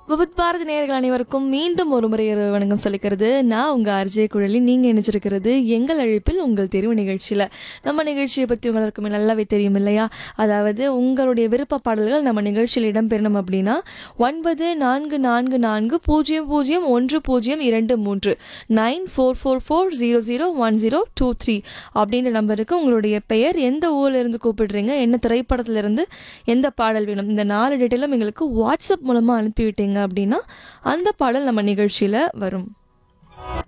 விபத் பாரதி நேயர்கள் அனைவருக்கும் மீண்டும் ஒரு முறை இரவு வணக்கம் சொல்லிக்கிறது நான் உங்க அர்ஜய குழலி நீங்க இணைச்சிருக்கிறது எங்கள் அழைப்பில் உங்கள் தெரிவு நிகழ்ச்சியில நம்ம நிகழ்ச்சியை பத்தி உங்களுக்கு நல்லாவே தெரியும் இல்லையா அதாவது உங்களுடைய விருப்ப பாடல்கள் நம்ம நிகழ்ச்சியில் இடம்பெறணும் அப்படின்னா ஒன்பது நான்கு நான்கு நான்கு பூஜ்ஜியம் பூஜ்ஜியம் ஒன்று பூஜ்ஜியம் இரண்டு மூன்று nine four four four zero zero one zero two three அப்படின்ற நம்பருக்கு உங்களுடைய பெயர் எந்த ஊர்ல இருந்து கூப்பிடுறீங்க என்ன திரைப்படத்துல இருந்து எந்த பாடல் வேணும் இந்த நாலு டீட்டெயிலும் எங்களுக்கு வாட்ஸ்அப் மூலமா அனுப்பிவிட்டீங்க அப்படின்னா அந்த பாடல் நம்ம நிகழ்ச்சியில வரும்